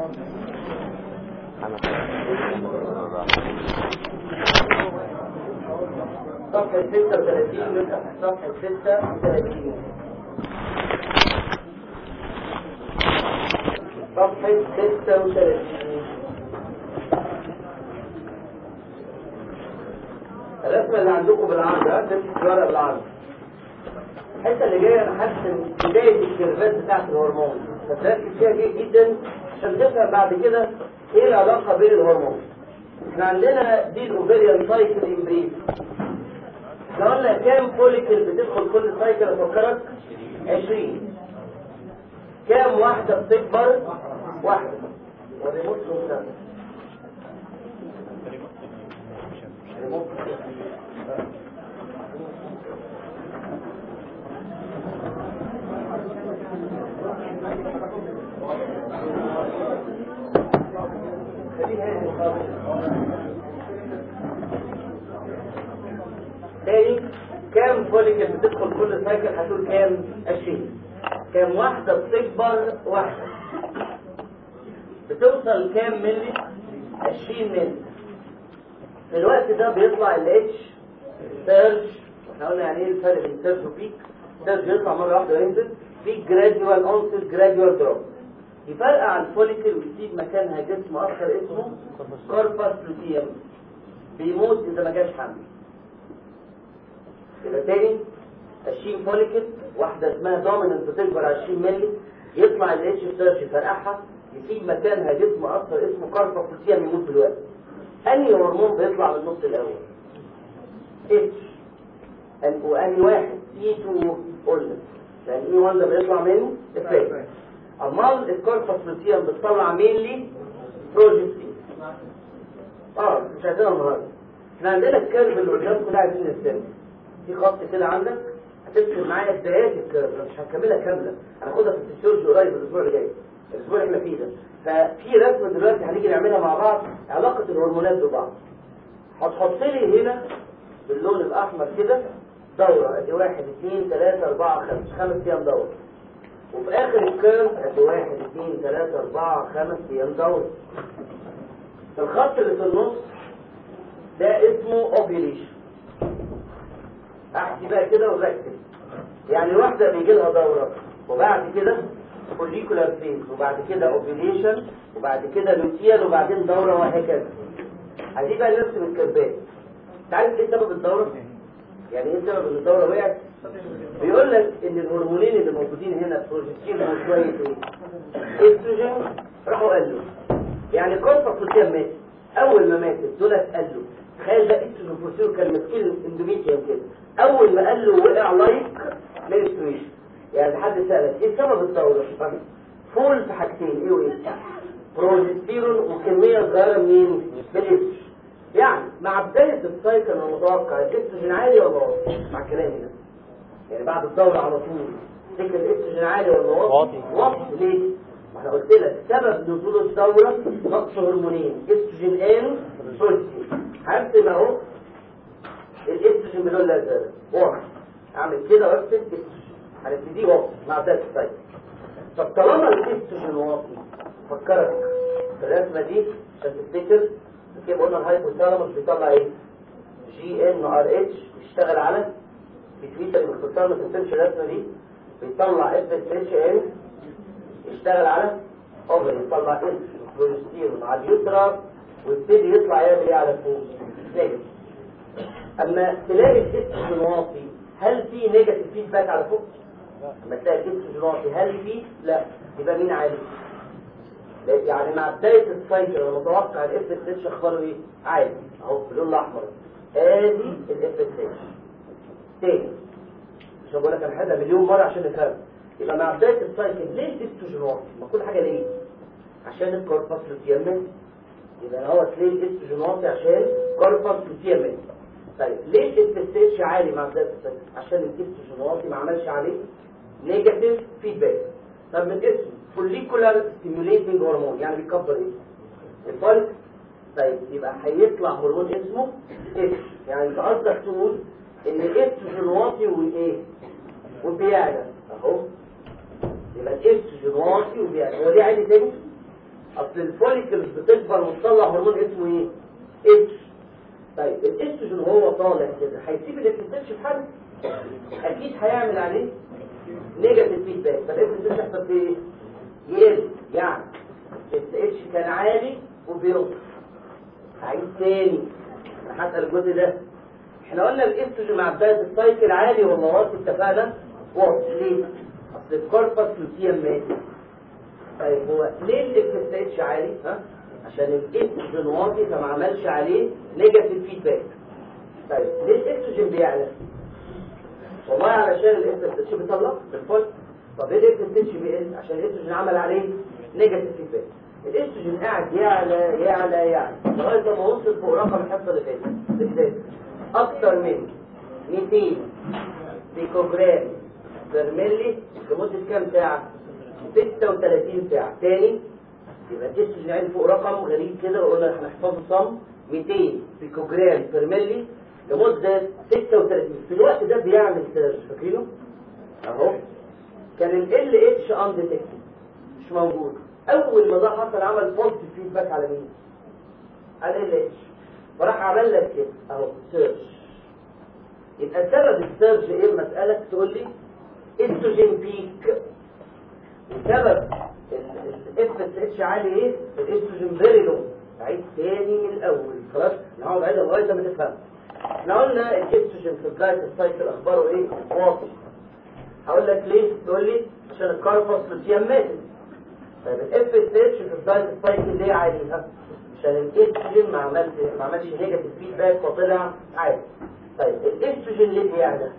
صفحة 36 نفتح صفحة 36 صفحة 36 الرسمة اللي عندكم بالعرض ها تمسك الورق بالعرض الحتة اللي جاية انا حاسس ان بداية الكيرفات بتاعت الهرمون فتركز فيها جيد جدا عشان تفهم بعد كده ايه العلاقة بين الهرمون احنا عندنا دي الاوفيريان سايكل ان بريف احنا قلنا كام فوليكل بتدخل كل سايكل افكرك 20 كام واحدة بتكبر واحدة والريموت مستمر تاني كام فوليكل بتدخل كل سايكل هتقول كام 20 كام واحدة بتكبر واحدة بتوصل كام ملي 20 ملي في الوقت ده بيطلع ال اتش سيرج احنا قلنا يعني ايه الفرق بين سيرج وبيك سيرج بيطلع مرة واحدة وينزل بيك جراديوال اونست جراديوال دروب يفرقع الفوليكل ويسيب مكانها جسم اخر اسمه كوربس لوتيوم بيموت اذا ما جاش حمل يبقى تاني 20 فوليكل واحدة اسمها دوميننت بتكبر 20 مللي يطلع ال اتش سيرش يفرقعها يسيب مكانها جسم اصفر اسمه كارفا فوتيام يموت بالوقت انهي هرمون بيطلع من النص الاول اتش وانهي واحد سي 2 قلنا لان اي 1 ده بيطلع منه افريك امال الكارفا فوتيام بتطلع مينلي بروجستين اه مش عايزينها النهارده احنا عندنا الكيرف اللي قدامكم ده عايزين نستنى في خط كده عندك هتكتب معايا بدايات الكيرف مش هكملها كامله هناخدها في الفسيولوجي قريب الاسبوع اللي جاي الاسبوع اللي احنا فيه ده ففي رسمه دلوقتي هنيجي نعملها مع بعض علاقه الهرمونات ببعض هتحط لي هنا باللون الاحمر كده دوره ادي واحد اثنين ثلاثة أربعة خمس خمس أيام دورة وفي آخر الكيرف ادي واحد اثنين ثلاثة أربعة خمس أيام دورة الخط اللي في النص ده اسمه اوفيليشن احكي بقى كده وركز يعني الواحدة بيجي لها دورة وبعد كده فوليكولار فيز وبعد كده اوفيليشن وبعد كده لوتيال وبعدين دورة وهكذا هدي بقى نرسم الكربات تعرف ايه سبب الدورة؟ يعني ايه سبب ان الدورة وقعت؟ بيقول لك ان الهرمونين اللي موجودين هنا بروجستين وشوية ايه؟ استروجين راحوا قالوا يعني كورفا فوتيام مات اول ما ماتت دولت قالوا تخيل ده استروجين فوتيام كان ماسكين الاندوميتريوم كده اول ما قال له وقع لايك منستريشن يعني حد سألك ايه سبب الدورة فول في حاجتين ايه وايه بروجستيرون وكمية صغيرة منين من الاستروجين يعني مع بداية السايكل انا متوقع الاستروجين عالي ولا واطي مع كلامي ده يعني بعد الدورة على طول تفتكر الاستروجين عالي ولا واطي واطي ليه ما انا قلت لك سبب نزول الدورة نقص هرمونين استروجين ان بروجستيرون هرسم اهو الاستروجين بدون لازم واحد اعمل كده واكتب استروجين هنبتدي واطي مع بداية السايكل طب طالما الاستروجين واطي فكرك في الرسمة دي عشان تفتكر كيف قلنا الهايبوثالاموس بيطلع ايه جي ان ار اتش بيشتغل على بيتويتر الهايبوثالاموس ما تنساش الرسمه دي بيطلع اف اس اتش ان يشتغل على اوفر يطلع اس بروجستيرون على اليوترا ويبتدي يطلع يعمل ايه على فوق نيجاتيف اما تلاقي الاستروجين واطي هل في نيجاتيف فيدباك على فوق اما تلاقي الاستروجين واطي هل في لا يبقى مين عالي يعني مع بداية السايكل انا متوقع الاف اس اتش اخباره ايه عادي اهو باللون الاحمر ادي الاف اس اتش تاني مش بقول لك انا حاجه مليون مره عشان نفهم يبقى مع بداية السايكل ليه الاستروجين واطي ما كل حاجه ليه عشان الكوربس لوتيامنت يبقى هو ليه الاستروجين واطي عشان كوربس لوتيامنت طيب ليه الاف اس اتش عالي مع بداية السايكل عشان الاستروجين واطي ما عملش عليه نيجاتيف فيدباك طب من اسمه فوليكولار ستيموليتنج هرمون يعني بيكبر ايه الفولك طيب يبقى هيطلع هرمون اسمه اتش يعني انت قصدك تقول ان الاستروجين واطي وايه وبيعلى اهو يبقى الاستروجين واطي وبيعلى هو دي عادي تاني اصل الفوليكلز بتكبر وتطلع هرمون اسمه ايه اتش طيب الاستروجين وهو طالع كده هيسيب الاف في حد اكيد هيعمل عليه نيجاتيف فيدباك فالاف يحصل فيه ايه يقل يعني اتش كان عالي وبيوصل هعيد تاني انا هسال الجزء ده احنا قلنا الاستروجين مع بدايه السايكل عالي ولا واطي اتفقنا واطي ليه اصل الكوربس لوتيوم مات طيب هو ليه الاف اتش عالي ها عشان الاستروجين واطي فما عملش عليه نيجاتيف فيدباك طيب ليه الاستروجين بيعلى والله علشان الاف اتش بيطلع بالفول طب ليه الاف اتش بيقل عشان الاستروجين عمل عليه نيجاتيف فيدباك الاستروجين قاعد يعلى يعلى يعلى لغايه ما وصل فوق رقم الحصه اللي فاتت بالذات اكتر من 200 بيكوجرام بير ملي لمده كام ساعه 36 ساعه تاني يبقى الاستروجين عندي فوق رقم غريب كده وقلنا هنحفظه صم 200 بيكوجرام بير ملي لمده 36 في الوقت ده بيعمل سيرش فاكرينه اهو كان ال اتش انديتكتد مش موجود اول ما ده حصل عمل بوزيتيف فيدباك على مين على ال اتش فراح عمل لك كده اهو سيرش يبقى سبب السيرش ايه المساله تقول لي استروجين بيك وسبب الاف اس اتش عالي ايه الاستروجين فيري لو عيد تاني من الاول خلاص نقعد عيدها لغايه ما تفهم احنا قلنا الاستروجين في بدايه السايكل اخباره ايه واطي هقول لك ليه تقول لي عشان الكاربوس لوتيوم ماتت طيب الاف اس اتش في بدايه السايكل ليه عالي ها عشان الاستروجين ما عملش ما عملش نيجاتيف فيدباك فطلع عالي طيب الاستروجين ليه بيعلى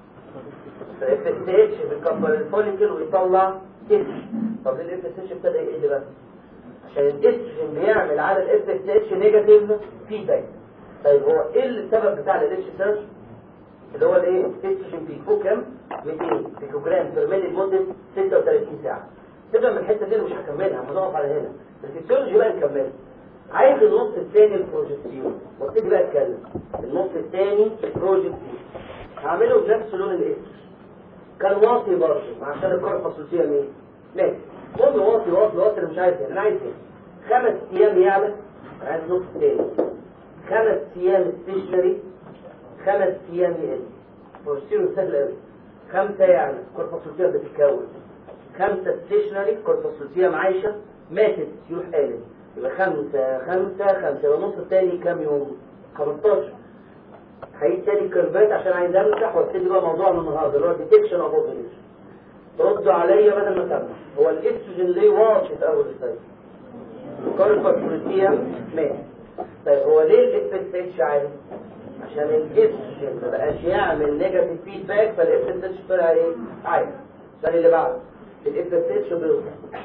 الاف اس اتش بيكبر الفوليكل ويطلع اتش طب الاف اس اتش ابتدى يقل بقى عشان الاستروجين بيعمل على الاف اس اتش نيجاتيف فيدباك طيب هو ايه السبب بتاع الاتش سيرش اللي هو الايه استروجين بيك فوق كام 200 بيكوجرام بير ملي لمده 36 ساعه تبدا من الحته دي مش هكملها هنقف على هنا الفسيولوجي بقى نكملها عايز النص الثاني البروجستيون وابتدي بقى اتكلم النص الثاني البروجستيون هعمله بنفس لون الاستروجين كان واطي برضه عشان الكره الخصوصيه مين ماشي قول واطي واطي واطي انا مش عايز انا عايز ايه خمس ايام يعمل انا عايز النص الثاني خمس ايام ستيشنري خمس ايام يقل بروجستيون سهل قوي خمسه يعني الكره الخصوصيه بتتكون خمسه ستيشنري الكره الخصوصيه عايشه ماتت يروح قالب يبقى خمسة خمسة خمسة يبقى النص التاني كام يوم 15 هيجي تاني الكيرفات عشان عايز امسح وابتدي بقى موضوعنا النهارده اللي هو ديتكشن اوف اوفيليشن ردوا عليا بدل ما اسمع هو الاستروجين ليه واطي في اول السايكل الكاربس بروتيوم مات طيب هو ليه الاف اس اتش عالي عشان الاستروجين ما بقاش يعمل نيجاتيف فيدباك فالاف اس اتش طلع ايه عالي السؤال اللي بعده الاف اس اتش بيوصل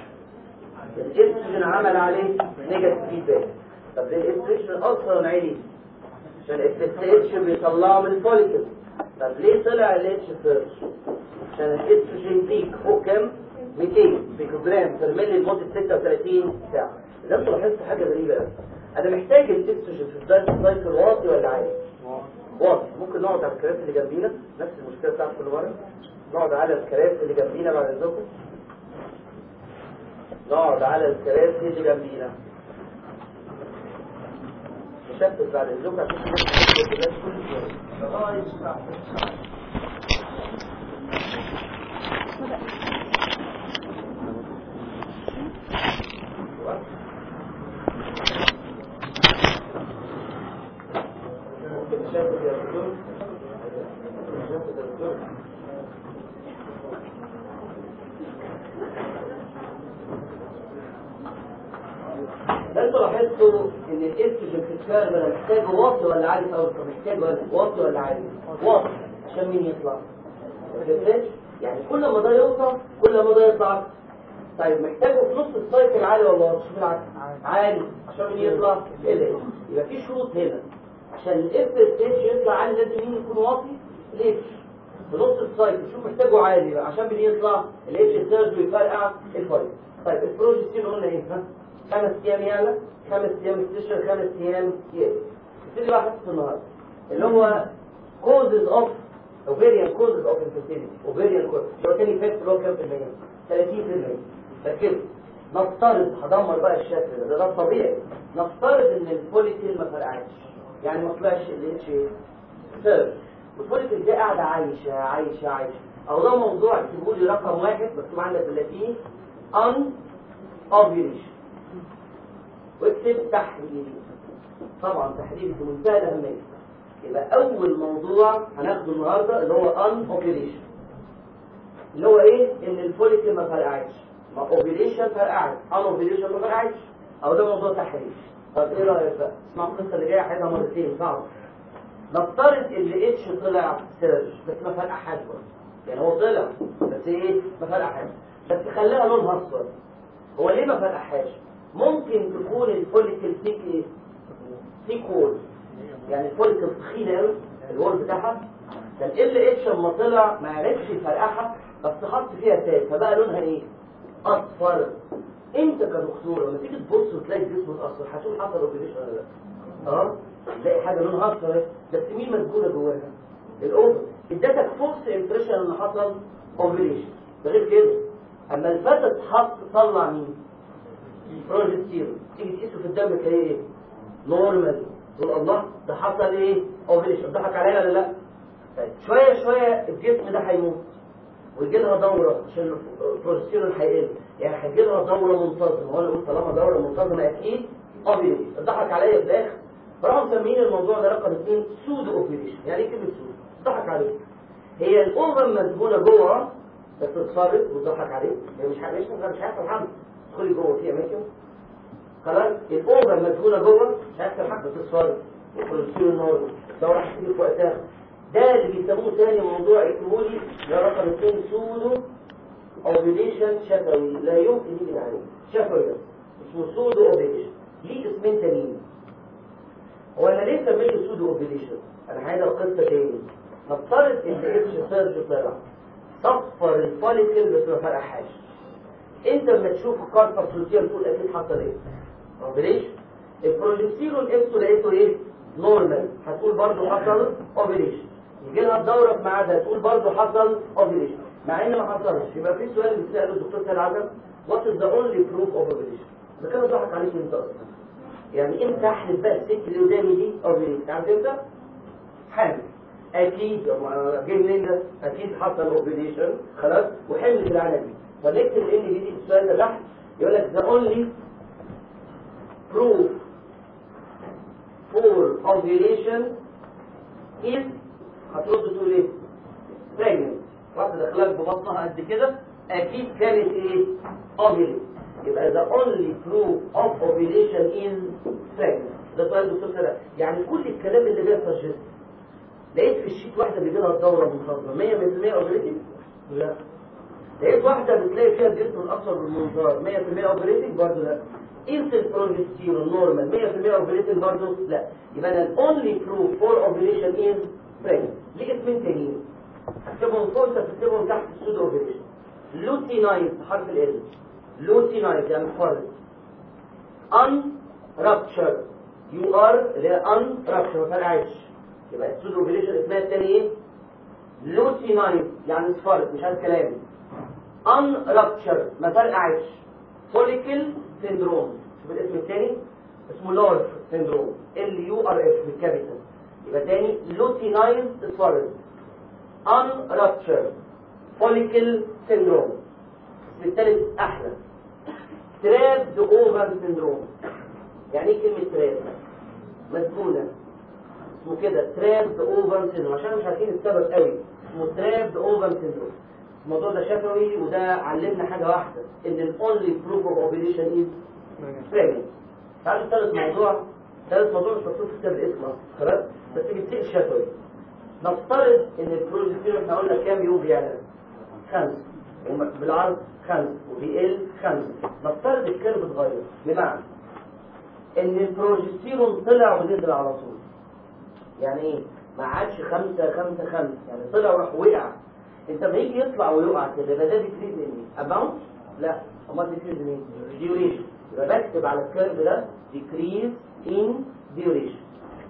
الاستروجين عمل عليه نيجاتيف فيدباك طب ليه الاستروجين اصلا عالي عشان الاف اس اتش بيطلعه من الفوليكل طب ليه طلع الاتش سيرش عشان الاستروجين بيك فوق كام 200 بيكوجرام بير ملي لمده 36 ساعه اذا انتوا لاحظتوا حاجه غريبه قوي انا محتاج الاستروجين في بدايه السايكل واطي ولا عالي واطي ممكن نقعد على الكراسي اللي جنبينا نفس المشكله بتاعت كل مره نقعد على الكراسي اللي جنبينا بعد اذنكم نقعد على الكراسي اللي جنبينا نشتت بعد اذنكم عشان الناس كل شويه ده انتوا لاحظتوا ان الاستروجين في الكارب انا محتاجه واطي ولا عالي الاول طب محتاج ولا واطي ولا عالي واطي عشان مين يطلع ما فهمتش يعني كل ما ده يوصل كل ما ده يطلع طيب محتاجه في نص السايكل عالي ولا واطي شوف العكس عالي عشان مين يطلع ال يبقى في شروط هنا عشان الاف اس اتش يطلع عالي لازم مين يكون واطي الاتش في نص السايكل شوف محتاجه عالي بقى عشان مين يطلع الاتش سيرج ويفرقع الفايل طيب البروجستين قلنا ايه ها خمس ايام يعلى خمس ايام استشهر خمس ايام يقل نبتدي بقى حصه النهارده اللي هو causes of ovarian causes of infertility ovarian causes اللي هو تاني فات اللي هو كام في المية 30% ركزوا نفترض هدمر بقى الشكل ده ده, ده الطبيعي نفترض ان الفوليكل ما فرقعتش يعني ما طلعش الاتش سيرج والفوليكل دي قاعده عايشه عايشه عايشه او ده موضوع اكتبوا لي رقم واحد مكتوب عندك باللاتيني ان اوفيليشن واكتب تحليلي طبعا تحليلي في منتهى الاهميه يبقى اول موضوع هناخده النهارده اللي هو ان اوفيليشن اللي هو ايه ان الفوليكل ما فرقعتش ما اوفيليشن فرقعت ان اوفيليشن ما فرقعتش او ده موضوع تحليل طب ايه رايك بقى اسمع القصه اللي جايه هحلها مرتين صعب نفترض ان اتش طلع سيرج بس ما فرقعش برضه يعني هو طلع بس ايه ما فرقعش بس خلاها لونها اصفر هو ليه ما فرقعش ممكن تكون الفوليكل فيك ايه فيك وول يعني الفوليكل تخينه قوي الوول بتاعها كان ال اتش لما طلع ما عرفش يفرقعها بس حط فيها تاج فبقى لونها ايه اصفر انت كدكتور لما تيجي تبص وتلاقي الجسم الاصفر هتقول حصل اوبريشن ولا لا اه تلاقي حاجه لونها اصفر بس مين مسجونه جواها الاوفر ادتك فورس امبريشن ان حصل اوبريشن ده غير كده اما الفتى اتحط طلع مين بروجستيرون تيجي تقيسه في الدم تلاقيه ايه نورمال تقول الله ده حصل ايه اوبريشن ضحك عليا ولا لا طيب شويه شويه الجسم ده هيموت ويجي لها دوره عشان البروجستيرون هيقل يعني هيجي لها دوره منتظمه وانا قلت طالما دوره منتظمه اكيد اوبريشن ضحك عليا في الاخر فراحوا مسميين الموضوع ده رقم اثنين سودو اوبريشن يعني ايه كلمه سودو ضحك عليك هي الاوفر مسجونه جوه بس اتصرف وضحك عليك هي مش مش مش هيحصل حمل تدخلي جوه في اماكن خلاص الاوفر مسجونه جوه مش هيحصل حمل بس اتصرف والبروجستيرون نورمال دوره هتيجي في وقتها ده اللي بيسموه تاني موضوع اكتبوا لي ده رقم اثنين سودو اوبيليشن شفوي لا يمكن يجي عليه شفوي ده اسمه سودو اوبيليشن ليه اسمين تانيين هو انا ليه سميته سودو اوبيليشن انا عايز القصه تاني نفترض ان اتش سيرج طلع صفر الفوليكل بس ما فرقعهاش انت لما تشوف الكارتا بروتين تقول اكيد حصل ايه اوبيليشن البروجستيرون انتوا لقيته ايه نورمال هتقول برضه حصل اوبيليشن يجي لها الدوره في ميعادها تقول برضه حصل اوفيليشن مع ان ما حصلش يبقى في سؤال بيساله الدكتور سيد عزم وات از ذا اونلي بروف اوف اوفيليشن ده كان ضحك عليك انت اصلا يعني امتى احلف بقى الست اللي قدامي دي اوفيليشن عارف امتى؟ حامل اكيد جاي منين ده؟ اكيد حصل اوفيليشن خلاص وحمل في العالم دي فنكتب الان دي السؤال ده تحت يقول لك ذا اونلي proof for ovulation is هترد تقول ايه pregnant واحدة دخلك ببطنها قد كده اكيد كانت ايه ovulate يبقى the only proof of ovulation is pregnant ده سؤال الدكتور سلام يعني كل الكلام اللي جاي سجست لقيت في الشيت واحدة بيجي لها الدورة منتظمة 100% اوفيليتنج لا لقيت واحدة بتلاقي فيها الجسم الأصفر بالمنظار 100% اوفيليتنج برضه لا انت البروجستيرون نورمال 100% اوفيليتنج برضه لا يبقى انا الاونلي بروف فور اوفيليشن از بريجننت ليه اسمين تانيين هكتبهم فوق انت تكتبهم تحت السودو اوفيليشن لوتينايز بحرف ال لوتينايز يعني فرد ان رابتشر يو ار اللي هي ان رابتشر ما فرقعتش يبقى السودو اوفيليشن اسمها التاني ايه لوتينايز يعني اصفرت مش عايز كلام ان رابتشر ما فرقعتش فوليكل سيندروم شوف الاسم الثاني اسمه لورف سيندروم ال يو ار اف بالكابيتال يبقى تاني لوتينايز اصفرت ان رابتشر فوليكل سيندروم الاسم الثالث احلى تراب اوفر سيندروم يعني ايه كلمه تراب مسجونه اسمه كده تراب اوفر سيندروم عشان مش عارفين السبب قوي اسمه تراب اوفر سيندروم الموضوع ده شفوي وده علمنا حاجه واحده ان الاونلي بروف اوف اوبريشن از بريجننت تعالوا ثالث موضوع ثالث موضوع مش مكتوب في كتاب الاسم اصلا خلاص بس بيتسال شفوي نفترض ان البروجستيرون احنا قلنا كام يوم بيعلى خمسه بالعرض خمسه وبيقل خمسه نفترض الكيرف اتغير بمعنى ان البروجستيرون طلع ونزل على طول يعني ايه ما عادش خمسة خمسة خمسة يعني طلع وراح وقع انت لما يجي يطلع ويقع كده يبقى ده ديكريز ان ايه اماونت لا امال ديكريز ان ايه ديوريشن يبقى بكتب على الكيرف ده ديكريز ان ديوريشن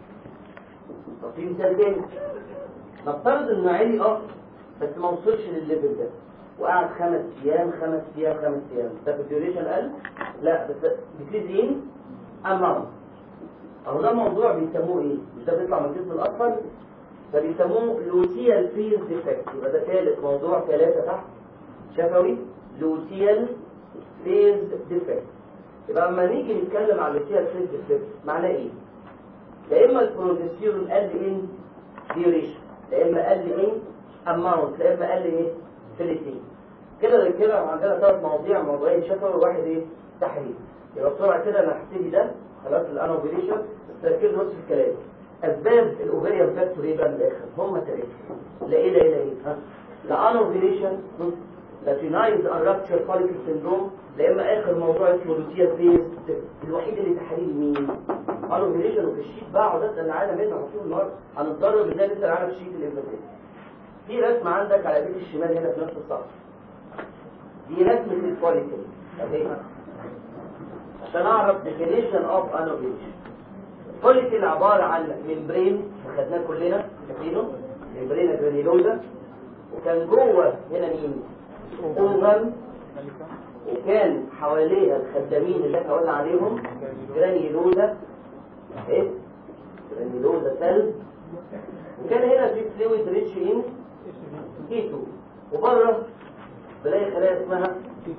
طب في مثال تاني نفترض انه عالي اه بس ما وصلش للليفل ده وقعد خمس ايام خمس ايام خمس ايام طب الديوريشن قل لا بس بتزيد ان اماونت اهو ده موضوع بيسموه ايه مش ده بيطلع من الجسم الاطفال فبيسموه لوتيال فيز ديفكت يبقى ده ثالث موضوع ثلاثة تحت شفوي لوتيال فيز ديفكت يبقى لما نيجي نتكلم عن لوتيال فيز ديفكت معناه ايه؟ يا اما البروجستيرون قل ان ديوريشن يا اما قل ان اماونت يا اما قل ايه؟ فيليتين كده كده عندنا ثلاث مواضيع موضوعين شفوي وواحد ايه؟ تحليل يبقى بسرعه كده انا هبتدي ده خلاص الانوبيليشن تركزوا بس في الكلام اسباب الاوفيريان فاكتور ايه بقى من الاخر هم ثلاثه لا ايه لا ايه لا ايه ها لا انوفيليشن لا تينايز ارابتشر فوليكل سيندروم لا اما اخر موضوع اسمه لوتيا فيز الوحيد اللي تحاليل مين انوفيليشن وفي الشيت بقى اقعد اسال العالم منه مكتوب النهارده هنتدرب ازاي نسال العالم في الشيت الانفاتيك في رسمه عندك على ايديك الشمال هنا في نفس الصف دي رسمه الفوليكل اهي عشان اعرف definition of anovulation فوليكل عبارة عن ممبرين خدناه كلنا فاكرينه ممبرين جرانيلوزا وكان جوه هنا مين اوفن وكان حواليها الخدامين اللي احنا قلنا عليهم جرانيلوزا ايه جرانيلوزا سيل وكان هنا في فلويد ريتش ان كيتو وبره بلاقي خلايا اسمها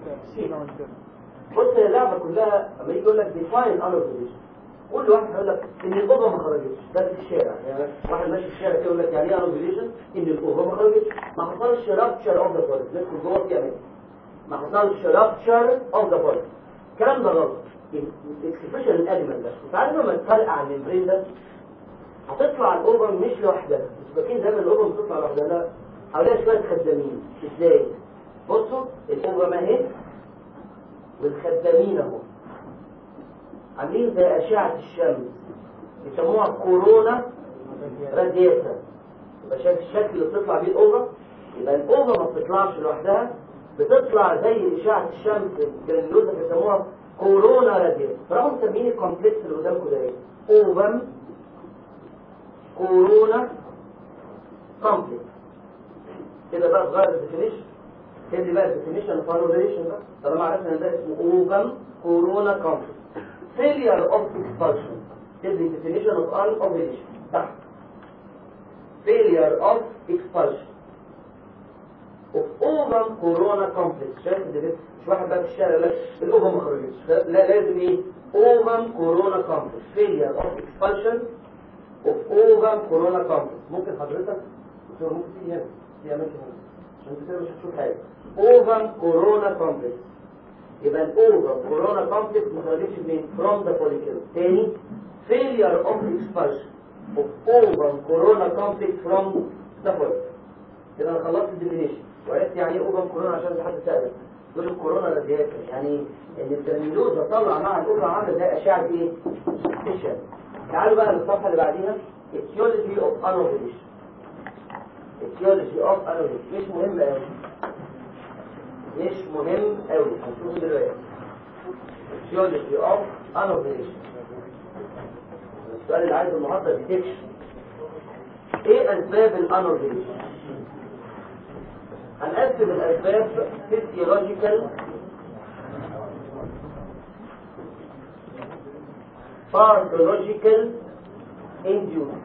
بص اللعبه كلها اما يجي يقول لك ديفاين انوفيليشن كل واحد هيقول لك ان الاوضه ما خرجتش ده في الشارع يعني واحد ماشي في الشارع كده يقول لك يعني ايه انوفيليشن ان الاوضه ما خرجتش ما حصلش رابتشر اوف ذا بوليس ندخل جوه في امان ما حصلش رابتشر اوف ذا بوليس الكلام ده غلط الاكسبريشن الانيمال ده انت عارف لما تفرقع الممبرين ده هتطلع الاوفر مش لوحدها مش فاكرين دايما الاوفر بتطلع لوحدها لا حواليها شويه خدامين ازاي بصوا الاوفر ما اهي والخدامين اهو عاملين زي أشعة الشمس يسموها كورونا رادياتا يبقى شايف الشكل اللي بتطلع بيه الأوفا يبقى الأوفا ما بتطلعش لوحدها بتطلع زي إشعة الشمس الجرانيولوزا بيسموها كورونا رادياتا فراحوا مسمين الكومبلكس اللي قدامكم ده ايه؟ أوفم كورونا كومبلكس كده بقى تغير الديفينيشن كده بقى الديفينيشن فاروليشن بقى طالما عرفنا ان ده اسمه اوفم كورونا كومبلكس failure of expulsion is the definition of unovulation تحت failure of expulsion of ovum corona complex شايف ده مش واحد بقى في الشارع يقول لك الاوفم ما خرجتش لا لازم ايه ovum corona complex failure of expulsion of ovum corona complex ممكن حضرتك دكتور ممكن تيجي هنا في اماكن هنا عشان انت كده مش هتشوف حاجه ovum corona complex يبقى الاوفر كورونا كومبلكس ما خرجتش منين فروم ذا فوليكل تاني failure of expulsion of ovum corona complex from the follicle كده انا خلصت الديفينيشن وعرفت يعني ايه اوفر كورونا عشان في حد سأل دول الكورونا رادياتا يعني ان الجرانيولوزا طلع مع الاوفر عامله زي اشعه ايه؟ الشمس تعالوا بقى للصفحه اللي بعديها etiology of anovulation etiology of anovulation مش مهم قوي مش مهم قوي هنشوفه دلوقتي physiology of anovulation السؤال اللي عايزه النهارده ديتكشن ايه اسباب الانوفيليشن هنقسم الاسباب physiological pathological induced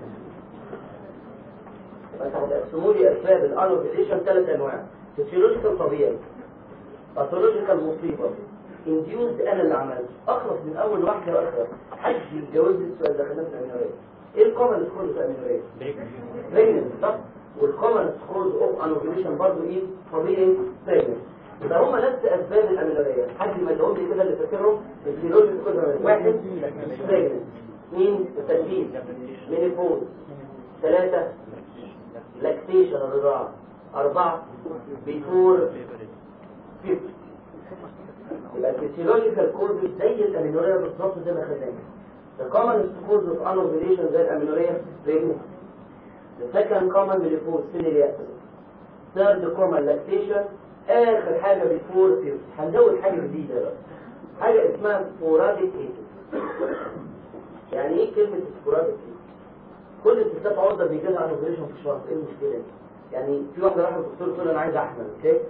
فانت هتقسموا لي اسباب الانوفيليشن ثلاث انواع فيسيولوجيكال طبيعي باثولوجيكال مصيبه انديوزد انا اللي عملته اخلص من اول واحده واخر حد يتجاوز السؤال ده خلينا في الامينوريه ايه الكومن سكورز في الامينوريه؟ بريجننت صح والكومن سكورز اوف انوفيليشن برضه ايه طبيعي بريجننت يبقى هم نفس اسباب الامينوريه حد ما يدعوهم لي كده اللي فاكرهم الفيولوجيكال واحد بريجننت اثنين التنفيذ مينيفوز ثلاثه لاكتيشن الرضاعه أربعة بيفور فيفت يبقى الفسيولوجيكال كوز زي الأمينوريا بالظبط زي ما خدناها The common cause of anovulation زي الأمينوريا pregnancy The second common menopause celiac Third common lactation آخر حاجة before فيفت هنزود حاجة جديدة بقى حاجة اسمها sporadic cases يعني ايه كلمة sporadic cases؟ كل الستات عرضة بيجي لها انوفيليشن في الشهر ايه المشكلة؟ يعني في واحدة راحت الدكتور تقول انا عايز احمل اوكي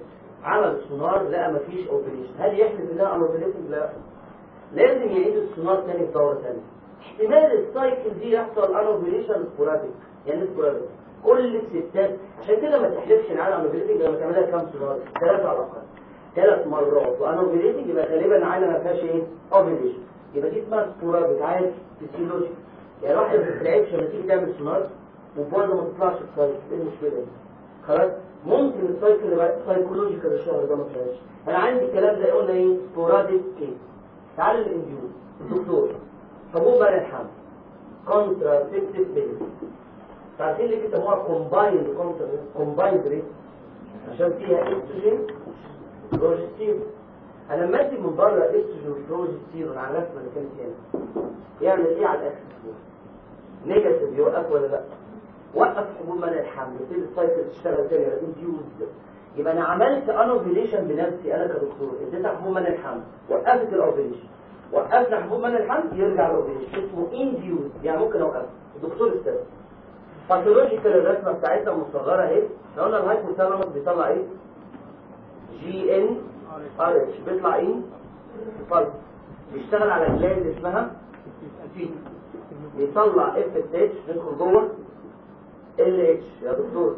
عمل سونار لقى مفيش اوبريشن هل يحلف انها انوبريتنج لا لازم يعيد السونار تاني في دوره ثانيه احتمال السايكل دي يحصل انوبريشن سبوراديك يعني سبوراديك كل الستات عشان كده ما تحلفش ان على انوبريتنج لما تعملها كام سونار ثلاثه على الاقل ثلاث مرات وانوبريتنج يبقى غالبا عاله ما فيهاش ايه اوبريشن يبقى دي اسمها سبوراديك عادي فيسيولوجيك يعني واحد ما بتتعبش لما تيجي تعمل سونار وبرضه ما تطلعش السايكل ايه المشكله دي خلاص ممكن السايكل يبقى سايكولوجيكال الشهر ده ما فيهاش انا عندي الكلام ده قلنا ايه سبوراديك كيس تعال الانجيو الدكتور حبوب منع الحمل كونتراسيبتيف بيلز عارفين ليه بيسموها كومبايند كومبايند ريت عشان فيها استروجين بروجستيرون انا لما ادي من بره استروجين وبروجستيرون على الرسمه اللي كانت هنا يعمل ايه على الاكس نيجاتيف يوقف ولا لا وقف حبوب منع الحمل يبتدي السايكل تشتغل تاني انديوز يبقى انا عملت انوفيليشن بنفسي انا كدكتور اديتها حبوب منع الحمل وقفت الاوفيليشن وقفنا حبوب منع الحمل يرجع الاوفيليشن اسمه انديوز يعني ممكن اوقف الدكتور استاذ باثولوجيكال الرسمه بتاعتنا مصغره اهي احنا قلنا الهايبوثالاموس بيطلع ايه جي ان ار اتش بيطلع ايه فالس بيشتغل على جلاند اسمها في بيطلع اف اس اتش ندخل جوه ال اتش يا دكتور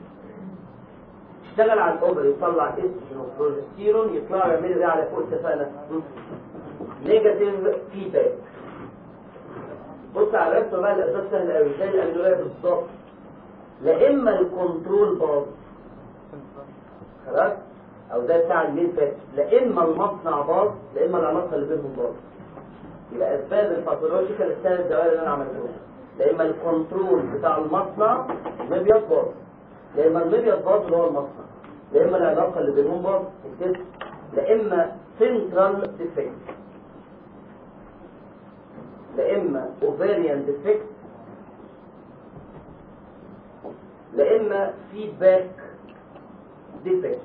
اشتغل على الاوفر يطلع استروجين وبروجستيرون يطلعوا يعملوا ايه على فوق اتفقنا نيجاتيف فيدباك بص على الرسمه بقى الاساس سهل قوي زي الامينويه بالظبط لا اما الكنترول باظ خلاص او ده بتاع المين فات لا اما المصنع باظ لا اما العلاقه اللي بينهم باظ يبقى اسباب الباثولوجيكال الثلاث دوائر اللي انا عملتهم لا اما الكنترول بتاع المصنع مبيض باظ لا اما المبيض باظ اللي هو المصنع لا اما العلاقه اللي بينهم باظ الكتف لا اما سنترال ديفكت لا اما اوفيريان ديفكت لا اما فيدباك ديفكت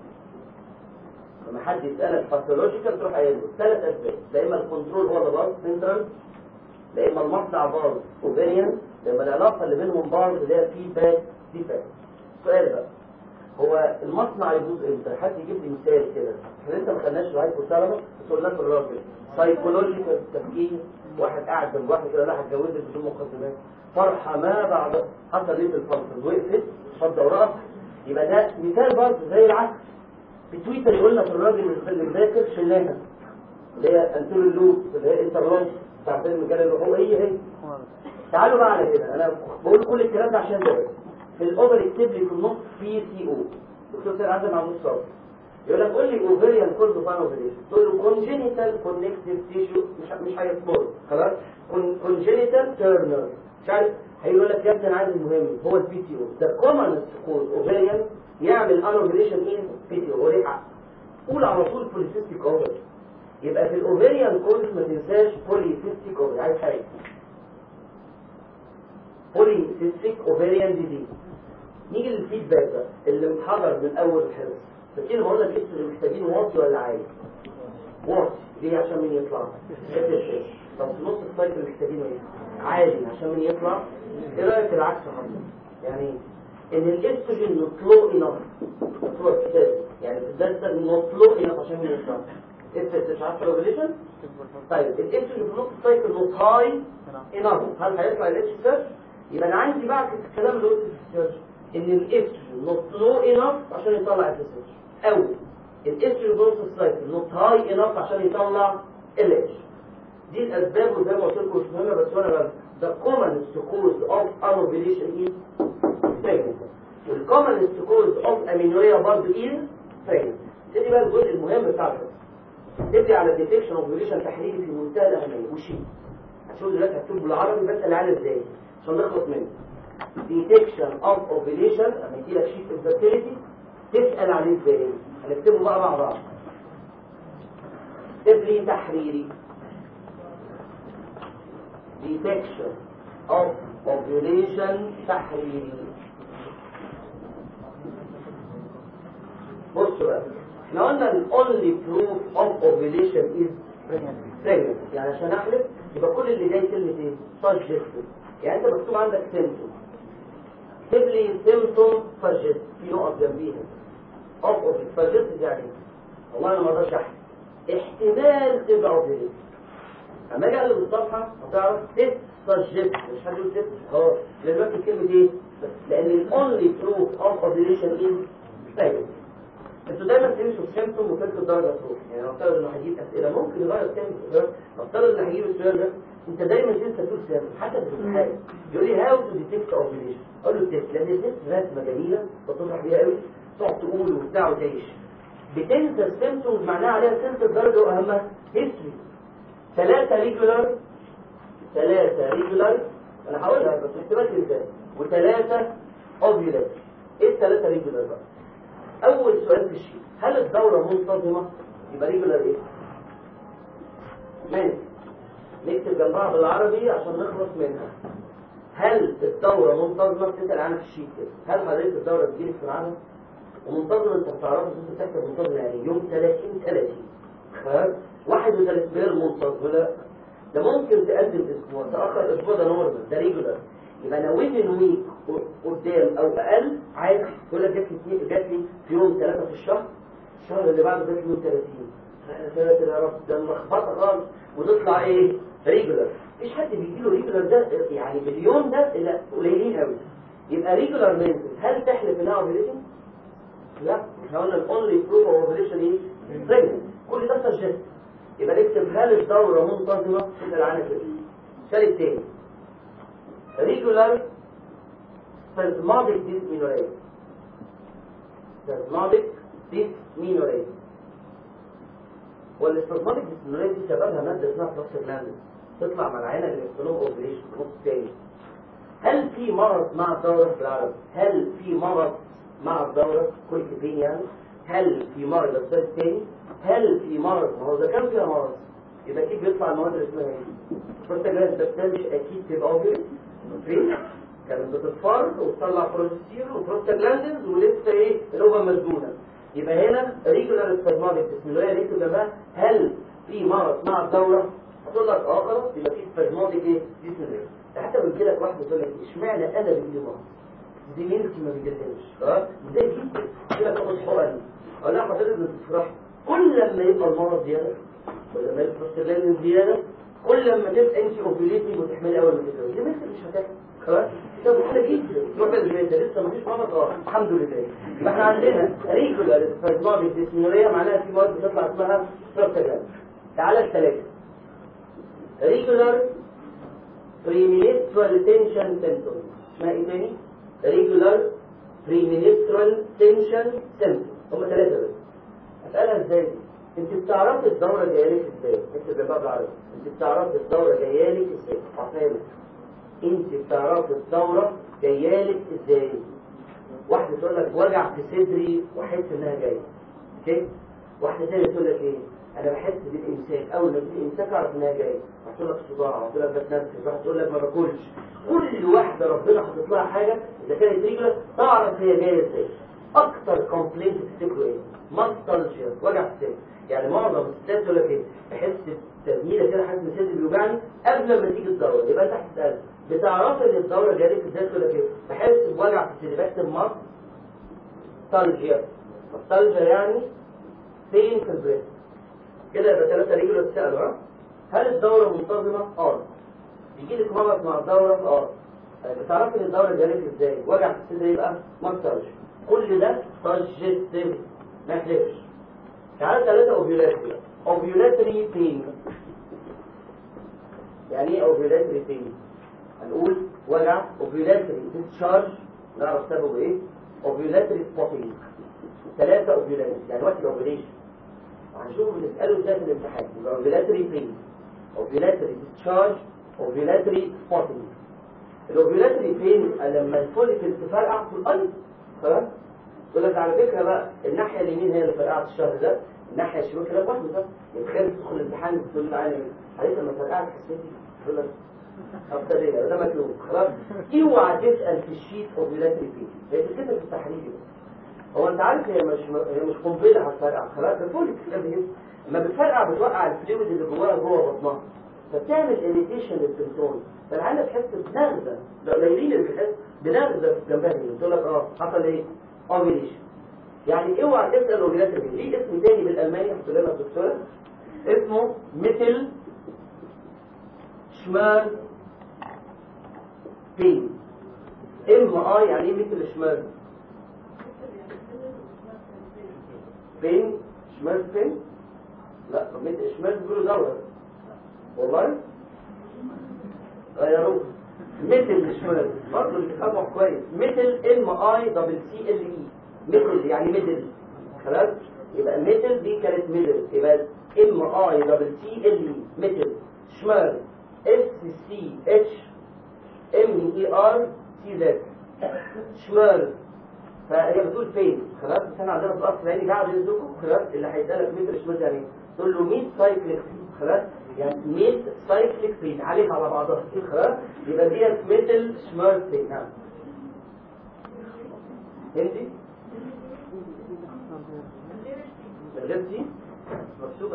لما حد يسالك باثولوجيكال تروح قايل له ثلاث اسباب لا اما الكنترول هو اللي باظ سنترال لا اما المصنع باظ اوفيريان لا اما العلاقه اللي بينهم باظ اللي هي فيدباك ديفكت سؤال بقى هو المصنع يبوظ امتى حد يجيب لي مثال كده احنا لسه ما خدناش الهايبوثالاموس بس قلنا في الراجل سايكولوجيكال تفكير واحد قاعد جنب واحد كده لا هتجوزك بدون مقدمات فرحه ما بعد حصل ليه في الفلتر وقفت فضه ورقص يبقى ده مثال برضه زي العكس في تويتر يقول لك الراجل اللي مذاكر شلاها اللي هي انتول اللوب اللي هي انترلونج بتاع فيلم الجاله الوحويه هي هي تعالوا بقى على كده انا بقول كل الكلام ده عشان ده بس في الاوفر يكتب لي في النص في سي او دكتور سيد عزم عبد الصبر يقول لك قول لي اوفيريان كولد فان اوفيريشن تقول له كونجينيتال كونكتيف تيشو مش مش هيصبر خلاص كونجينيتال تيرنر مش عارف هيقول لك يا ابني انا عايز المهم هو البي تي او ده كومن كوز اوفيريان يعمل انوفيليشن ان بي تي او هو ليه حق قول على طول بوليسيستيك اوفر يبقى في الاوفيريان كوز ما تنساش بوليسيستيك اوفر عايز حاجه بوليسيستيك اوفيريان ديزيز نيجي للفيدباك بقى اللي محضر من اول الحصه فكده بقول لك اللي محتاجين واطي ولا عالي واطي ليه عشان مين يطلع طب في نص السايكل محتاجينه ايه عالي عشان مين يطلع ايه رايك العكس يا حضرتك يعني ان الاستروجين نطلو انف نطلو كتاب يعني في الدرس ده نطلو انف عشان مين يطلع اف مش عارف ريفوليوشن طيب الاستروجين في نص السايكل نوت هاي انف هل هيطلع الاتش سيرش يبقى انا عندي بعد الكلام اللي قلته في السيرش ان الاستروجين نوت لو انف عشان يطلع الاتش او الاستروجين في نص السايكل نوت هاي انف عشان يطلع ال اتش دي الاسباب وزي ما قلت لكم مش مهمه بس وانا بقى the commonest cause of anovulation is pregnancy والcommonest cause of amenorrhea برضه is pregnancy تدي بقى الجزء المهم بتاع الفصل تدي على الديتكشن اوف ovulation تحليلي في منتهى الاهميه وشيء هتشوف دلوقتي هكتبه بالعربي بس العيال ازاي عشان نخلص منه detection of ovulation لما يجي لك شيء infertility تسال عليه ازاي هنكتبه بقى مع بعض تبلي تحريري detection of ovulation تحريري بصوا بقى احنا قلنا ال only proof of ovulation is pregnancy يعني عشان احلف يبقى كل اللي جاي كلمة ايه suggested يعني انت مكتوب عندك symptom اكتب لي symptom suggest في نقط جنبيها اوف اوفيليشن سجست يعني إيه؟ والله انا ما اقدرش احكي احتمال تبقى اوفيليشن اما اجي اقلب الصفحه هتعرف تست سجست مش حد يقول تست اه لان بكتب كلمه ايه لان الاونلي بروف اوف اوفيليشن از فايل انتوا دايما تمشوا السيمتوم وتلقوا الدرجه تروح يعني نفترض انه هجيب اسئله ممكن يغير تاني نفترض ان هجيب السؤال ده انت دايما تنسى تقول سيمتوم حتى في الامتحان يقول لي هاو تو ديتكت اوفيليشن اقول له تيست لان التيست رسمه جميله بتطرح بيها قوي تقعد تقول وبتاع وتعيش بتنسى السيمتومز معناها عليها تنسى الدرجه واهمها هيستوري ثلاثه ريجولار ثلاثه ريجولار انا هقولها بس احتمال ازاي وثلاثه اوفيولار ايه الثلاثه ريجولار بقى اول سؤال في الشيء هل الدورة منتظمة يبقى ريجولار ايه ماشي نكتب جنبها بالعربي عشان نخلص منها هل الدورة منتظمة بتسأل عنها في الشيت كده هل حضرتك الدورة بتجيلك في ميعادها ومنتظمة انت بتعرفها انت بتحسب منتظمة يعني يوم 30 30 خلاص 31 غير منتظمة لا ده ممكن تقدم اسبوع تأخر اسبوع ده نورمال ده ريجولار يبقى لو ويزن ويك قدام او اقل عادي يقول لك جات لي جات لي في يوم ثلاثة في الشهر الشهر اللي بعده جات لي يوم 30 ثلاثة يا رب ده ملخبطه خالص وتطلع ايه ريجولار مفيش حد بيجي له ريجولار ده يعني باليوم ده الا قليلين قوي يبقى ريجولار مينتس هل تحلف انها اوبريشن؟ لا احنا قلنا الاونلي بروف اوف اوبريشن ايه؟ بريجننت كل ده سجست يبقى نكتب هل الدورة منتظمة؟ تسأل عنها كده السؤال التاني regular spasmodic dysmenorrhea spasmodic dysmenorrhea والسبازموديك dysmenorrhea دي سببها مادة اسمها بروستاجلاندين تطلع مع العينة اللي بيحصلوه اوبريشن نص تاني هل في مرض مع الدورة بالعربي؟ هل في مرض مع الدورة كل كبين يعني؟ هل في مرض السؤال الثاني؟ هل في مرض ما هو إذا كان فيها مرض يبقى أكيد بيطلع المواد اللي اسمها ايه؟ بروستاجلاندين ده مش أكيد تبقى اوبريشن فين؟ كانت بتتفرد وتطلع بروستير وبروستاجلاندينز ولسه ايه الأوبا مسدودة يبقى هنا ريجولار سبازماتيك ديسميلويا ريكو جنبها هل في مرض مع الدورة؟ هتقول لك اه خلاص يبقى في سبازماتيك ايه ديسميلويا حتى بيجي لك واحد يقول لك اشمعنى انا بيجي لي مرض؟ زميلتي ما بيجيلهاش اه ازاي جدا كده تاخد حقن اقول لها حضرتك بتفرح كل لما يبقى المرض زياده كل لما يبقى البروستاجلاندين زياده كل لما تبقى انت اوفيليتنج وتحملي اول ما تتجوزي دي مثل مش هتاكل خلاص ده سهله جدا تروح البيت ده لسه مفيش مرض اه الحمد لله يبقى احنا عندنا ريجولار سبازماتيك ديسمينوريا معناها في مواد بتطلع اسمها بروستاجلاندين تعالى الثلاثه ريجولار بريمينسترال تنشن سيمبتوم اسمها ايه تاني ريجولار بريمينسترال تنشن سيمبتوم هم ثلاثه بس اسالها ازاي دي انت بتعرفي الدوره جايه لك ازاي انت بالباب العربي انت بتعرفي الدوره جايه لك ازاي عفاية انت بتعرفي الدوره جايه لك ازاي واحده تقول لك وجع في صدري واحس انها جايه اوكي واحده ثانيه تقول لك ايه انا بحس بالامساك اول ما تيجي امساك اعرف انها جايه هتقول لك صداع هتقول لك بتنفس واحده تقول لك ما باكلش كل واحده ربنا حاطط لها حاجه اذا كانت رجله تعرف هي جايه ازاي اكتر كومبلينت تفتكروا ايه ماستالجيا وجع في الصدر يعني معظم الستات تقول لك ايه بحس بتجميله كده حاسس ان صدري بيوجعني قبل ما تيجي الدوره يبقى انت هتسال بتعرفي ان الدوره جالك ازاي تقول لك ايه بحس بوجع في الصدر بكتب ماستالجيا ماستالجيا يعني فين في البريست كده يبقى ثلاثه رجل تسالوا ها هل الدوره منتظمه اه بيجي لك مرض مع الدوره اه بتعرفي ان الدوره جالك ازاي وجع في الصدر يبقى ماستالجيا كل ده سجستيف ما يحلفش تعالى ثلاثة اوفيولاتري اوفيولاتري بين يعني ايه اوفيولاتري بين هنقول وجع اوفيولاتري ديسشارج نعرف سببه ايه اوفيولاتري سبوتنج ثلاثة اوفيولاتري يعني وقت الاوفيوليشن هنشوف بنسأله ازاي في الامتحان يبقى اوفيولاتري بين اوفيولاتري ديسشارج اوفيولاتري سبوتنج الاوفيولاتري بين لما الفوليكل تفرقع في القلب خلاص يقول لك على فكره بقى الناحيه اليمين هي اللي فرقعت الشهر ده الناحيه الشمال كده لوحده ده يتخيل تدخل الامتحان تقول له تعالى عليك لما فرقعت حسيتي يقول لك ابتدي ده مكتوب خلاص اوعى تسال في الشيت اوفيلاتري فيه هي بتتكتب في التحرير هو انت عارف هي مش هي مش قنبله هتفرقع خلاص ده فوليك كده لما بتفرقع بتوقع الفلويد اللي جواها جوه بطنها فبتعمل اريتيشن للسيمتوم فالعيال تحس بنغزه ده قليلين اللي بتحس بنغزه جنبها هنا تقول لك اه حصل ايه اوفيليشن يعني اوعى تسال اوبيلاتري بين ليه اسم تاني بالالماني قلت لنا الدكتوره اسمه مثل شمال بين ام اي يعني ايه مثل شمال بين شمال بين لا مثل شمال بيقولوا دورة والله غيروه مثل شمال برضه اللي بيفهموا كويس مثل ام اي دبل سي ال اي مثل يعني ميدل خلاص يبقى مثل دي كانت ميدل يبقى ام اي دبل سي ال اي مثل شمال اس سي اتش ام اي ار سي زد شمال فهي بتقول فين خلاص بس احنا عندنا في الاصل يعني بعد يدوكم خلاص اللي هيسالك متر شمال يعني تقول له 100 سايكليك خلاص يعني 100 سايكليك فين عليك على بعضها خلاص يبقى ديت مثل شمال فين نعم فهمتي؟ غيرتي مكتوبة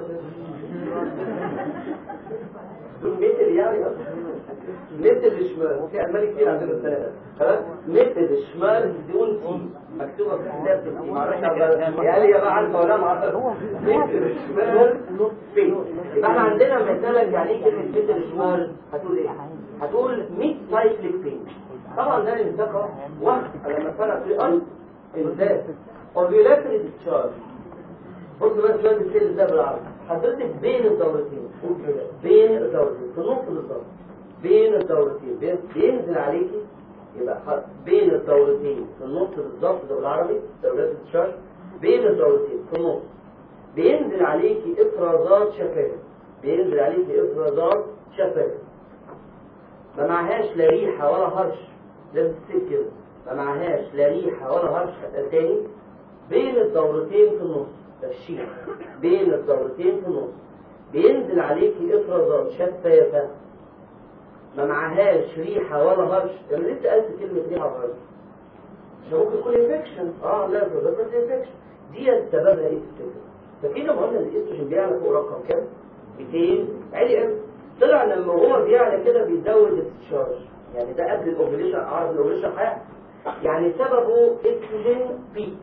دول مثل يعني مثل الشمال في ألماني كتير عندنا الثلاثة خلاص مثل الشمال بدون تي مكتوبة في الكتاب تي معرفش يعني يا بقى عارفة ولا ما عارفة مثل الشمال فين يبقى احنا عندنا مثلا يعني ايه كلمة مثل الشمال هتقول ايه؟ هتقول 100 سايكليك فين طبعا ده الانتقى واحد لما فرق في اي الذات ovulatory discharge بص بقى شويه السيل ده بالعربي حضرتك بين الدورتين قول كده بين الدورتين في النص بالظبط بين الدورتين بين- بينزل عليكي يبقى ح- بين الدورتين في النص بالظبط ده بالعربي دورات الشرق بين الدورتين في النص بينزل عليكي افرازات شفافه بينزل عليكي افرازات شفافه ما معهاش لا ريحه ولا هرش لازم تسيب كده ما معهاش لا ريحه ولا هرش حتى تاني بين الدورتين في النص تفشيل بين الدورتين في النص بينزل عليكي افرازات شفافه ما معهاش ريحه ولا هرش انا لسه قلت كلمه ريحه وهرش عشان ممكن يكون انفكشن اه لا ده انفكشن دي سببها ايه تفتكر فكده ما قلنا الاستروجين بيعلى فوق رقم كام 200 عالي قوي طلع لما هو بيعلى كده بيزود الاستشارج يعني ده قبل الاوفيليشن عارف الاوفيليشن حاجه يعني سببه استروجين بيك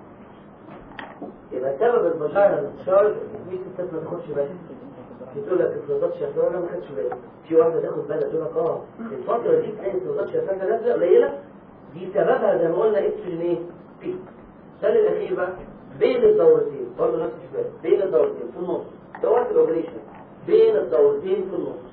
يبقى سبب الفاجينا الاستشارج في ستات ما تاخدش بالها بتقول لك افرازات شفافه انا ما خدتش بالي في واحده تاخد بالها تقول لك اه الفتره دي تلاقي افرازات شفافه نازله قليله دي سببها زي ما قلنا استروجين ايه بيك السؤال الاخير بقى بين الدورتين برضه نفس الشباب بين الدورتين في النص ده وقت الاوبريشن بين الدورتين في النص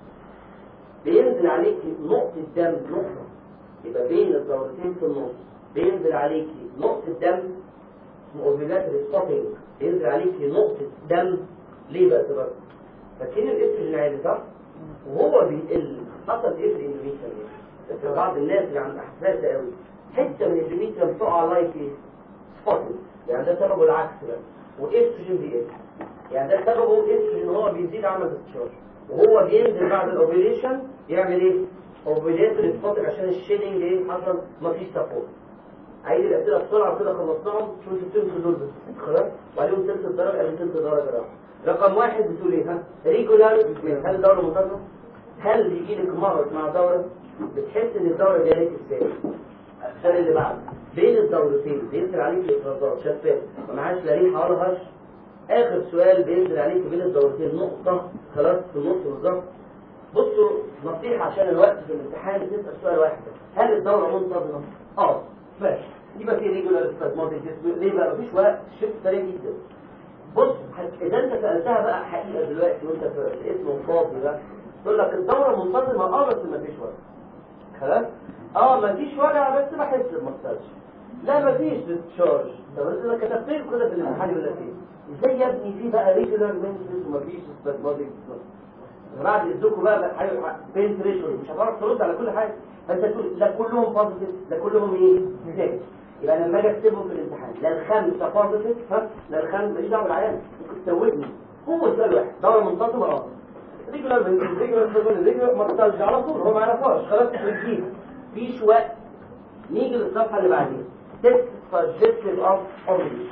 بينزل عليكي نقطة دم نقطة يبقى بين الدورتين في النص بينزل عليكي نقطة دم اسمه اوفيلاتري ستوبينج بينزل عليكي نقطة دم ليه بقى ده فاكرين الاستروجين العالي صح؟ وهو بيقل حصل ايه في الاندوميتريوم في بعض الناس اللي عندها حساسة قوي حتة من الاندوميتريوم تقع لايك ايه؟ سبوتنج يعني ده سببه العكس بقى والاستروجين بيقل يعني ده سببه الاستروجين هو بيزيد عمل الاستشارج وهو بينزل بعد الاوبريشن يعمل ايه؟ اوبريتوري سبوتنج عشان الشيدنج ايه حصل مفيش سبورت عايز الاسئله بسرعه كده خلصناهم شوف سبتهم في دول بس خلاص وعليهم ثلث الدرجه قبل ثلث درجه راحه رقم واحد بتقول ايه ها ريجولار هل الدوره منتظمه هل بيجي لك مرض مع دوره بتحس ان الدوره جايه لك ازاي السؤال اللي بعده بين الدورتين بينزل عليك الافرازات شفاف ما معهاش لا ريحه ولا هرش اخر سؤال بينزل عليك بين الدورتين نقطه خلاص في النص بالظبط بصوا نصيحه عشان الوقت في الامتحان تسال سؤال واحد بس. هل الدوره منتظمه اه ماشي يبقى في ريجولار سبازماتيك ليه بقى مفيش وقت شفت سريع جدا بص هت- اذا انت سالتها بقى حقيقه دلوقتي وانت في الاسم فاضي بقى تقول لك الدوره منتظمه اه بس مفيش وقت خلاص اه مفيش وجع بس بحس بمساج لا مفيش ديسشارج طب انت لو كتبت له كده في الامتحان يقول لك ايه ازاي يا ابني في بقى ريجولار مينتنس ومفيش سبازماتيك بعد اذنكم بقى بقى بين ثريشولد مش هتعرف ترد على كل حاجه فانت تقول لا كلهم بوزيتيف لا كلهم ايه نيجاتيف يبقى لما اجي اكتبهم في الامتحان لا الخمسه بوزيتيف ها لا الخمسه ماليش دعوه بالعيان ممكن تسوقني هو سؤال واحد دوره منتظمه اه ريجولار ريجولار ريجولار ما تطلعش على طول هو ما يعرفهاش خلاص بنجيب فيش وقت نيجي للصفحه اللي بعديها تست سجستيف اوف اوبريشن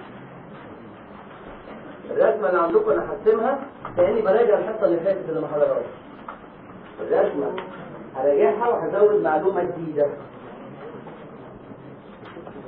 الرسمه اللي عندكم انا هرسمها كاني براجع الحصه اللي فاتت اللي ما حضرهاش الرسمه هراجعها وهزود معلومه جديده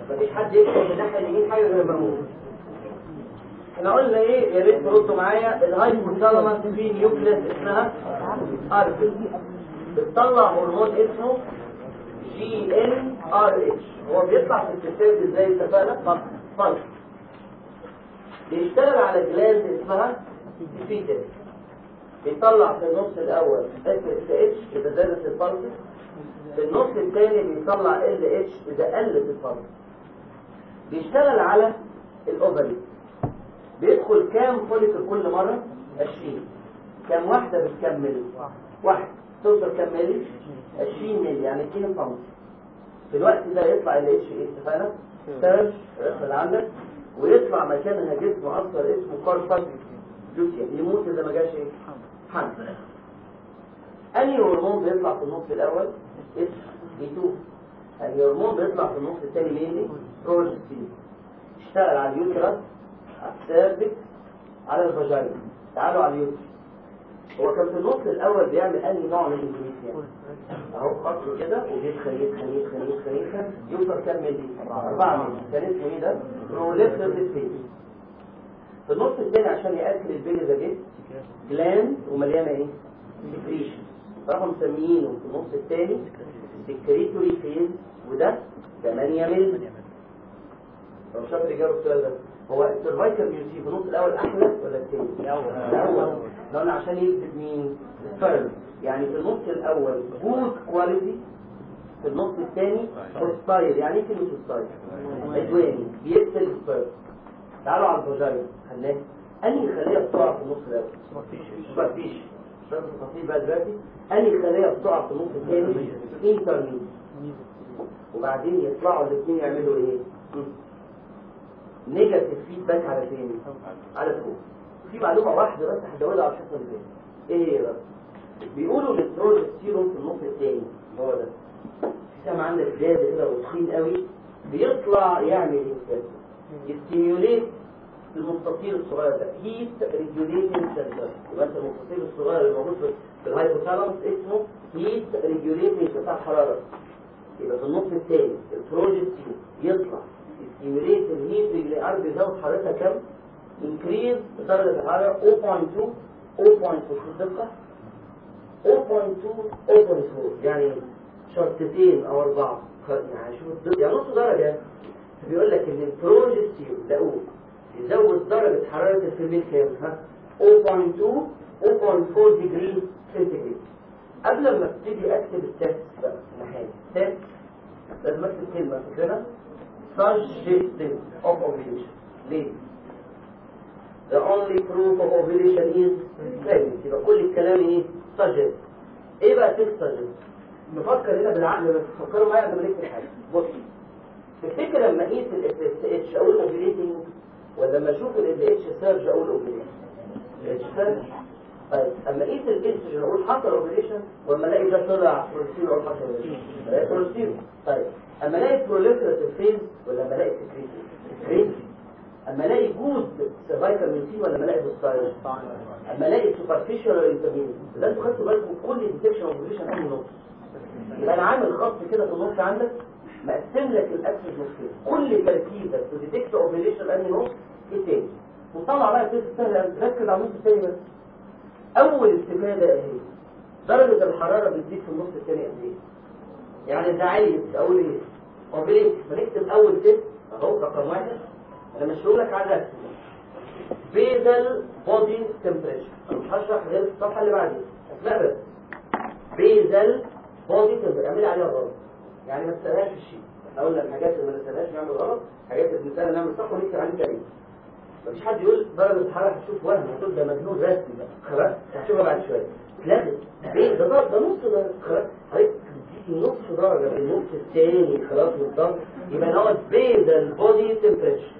مفيش حد يكتب من الناحيه اليمين حاجه غير المرموز احنا قلنا ايه يا ريت تردوا معايا الهايبوثالاموس في نيوكليس اسمها اربل بتطلع هرمون اسمه جي ان ار اتش هو بيطلع في الستات ازاي اتفقنا؟ فانكشن بيشتغل على جلاند اسمها فيتس بيطلع في النص الاول اس اس اتش اذا زادت الفانكشن في النص الثاني بيطلع ال اتش اذا قلت الفانكشن بيشتغل على الاوفري بيدخل كام فوليكل كل مرة 20 كام واحدة بتكمل واحدة توصل كام ملي 20 ملي يعني 2 فانكشن في الوقت ده يطلع ال اتش ايه اتفقنا سيرش يدخل عندك ويطلع مكانها جسم اصفر اسمه كوربس لوتيا يموت اذا ما جاش ايه حمل انهي هرمون بيطلع في النص الاول اس بي 2 انهي هرمون بيطلع في النص الثاني مين بروجستين اشتغل على اليوترس على السيرفكس على الفاجينا تعالوا على اليوترس هو كان في النص الاول بيعمل انهي نوع من الاندوميتريوم اهو خط كده وبيدخل يدخل يدخل يدخل يدخل يوصل كام ملي 4 ملي كان اسمه ايه ده بروليفريف سبيس في النص الثاني عشان ياكل البيلي ده جه جلاند ومليانه ايه سكريشن راحوا مسميينه في النص الثاني سكريتوري فيز وده 8 ملي لو شاطر يجاوب السؤال ده هو السيرفايكال ميوسي في النص الاول احلى ولا الثاني الاول الاول لو عشان يكتب مين السبيرم يعني في النص الاول جود كواليتي في النص الثاني هوستايل يعني ايه كلمه هوستايل عدواني بيقتل السبيرم تعالوا على الفاجينا خلاه انهي خليه بتقع في النص الاول مفيش مش لازم تفاصيل بقى دلوقتي انهي خليه بتقع في النص الثاني انترميد وبعدين يطلعوا الاثنين يعملوا ايه نيجاتيف فيدباك على فين على فوق في معلومه واحده بس هدولها على الحصه اللي فاتت ايه هي بقى بيقولوا البروجستيرون في النص الثاني هو ده في سامع عندك زياده كده وتخين قوي بيطلع يعمل ايه كده يستيميوليت المستطيل الصغير ده هيت ريجوليتنج سنتر يبقى انت المستطيل الصغير اللي موجود في الهايبوثالاموس اسمه هيت ريجوليتنج بتاع الحراره يبقى في النص الثاني البروجستيرون يطلع يستيميوليت الهيت اللي عارف بيزود حرارتها كام انكريز درجة الحرارة 0.2 0.4 شوف الدقة 0.2 0.4 يعني شرطتين او اربعة يعني شوف الدقة يعني نص درجة بيقول لك ان البروجستيرون لقوه يزود درجة حرارة الفيميل كام ها 0.2 0.4 ديجري سنتيجريد قبل ما ابتدي اكتب التست بقى ناحية تست لازم اكتب كلمة فاكرها suggestive of ovulation. ليه؟ The only proof of ovulation is pregnancy. يبقى كل الكلام ايه؟ suggest. ايه بقى تست suggest؟ نفكر هنا بالعقل بس فكروا معايا قبل ما نكتب حاجه. بص تفتكر لما اقيس ال اس اتش اقول اوفيليتنج ولا لما اشوف ال اتش سيرج اقول اوفيليتنج؟ ال اتش سيرج طيب اما اقيس الاستروجين اقول حصل اوفيليشن ولا الاقي ده طلع بروستيرون اقول حصل اوفيليشن؟ الاقي بروستيرون طيب اما الاقي بروليفراتيف فيز ولا اما الاقي سكريتي سكريتي اما الاقي جود سيرفايكال ميوسين ولا اما الاقي بوستايل اما الاقي سوبرفيشال ولا انترميديت ده انتوا خدتوا بالكم كل ديتكشن اوبريشن انهي نص يبقى انا عامل خط كده في النص عندك مقسم لك الاكسس نصين كل تركيزك في ديتكت اوبريشن انهي نص التاني وطلع بقى التست السهل ركز على النص التاني بس اول استفاده اهي درجه الحراره بتزيد في النص التاني قد ايه يعني ده عايز اقول ايه اوبريت بنكتب اول تست اهو رقم واحد انا مش هقول لك على الرسم بيزل بودي تمبريتشر انا مش هشرح غير الصفحه اللي بعديها اسمع بس بيزل بودي تمبريتشر اعملي عليها غلط يعني ما تسالهاش في الشيء اقول لك الحاجات اللي ما نسالهاش نعمل غلط حاجات اللي بنسالها نعمل صح ونكتب عليه كريم مفيش حد يقول درجه الحراره هتشوف وهم هتقول ده مجنون رسمي بقى خلاص هتشوفها بعد شويه لا ده ده ده نص ده خلاص حضرتك نص درجة في النص الثاني خلاص بالضبط يبقى نقعد بيز البودي تمبريتشر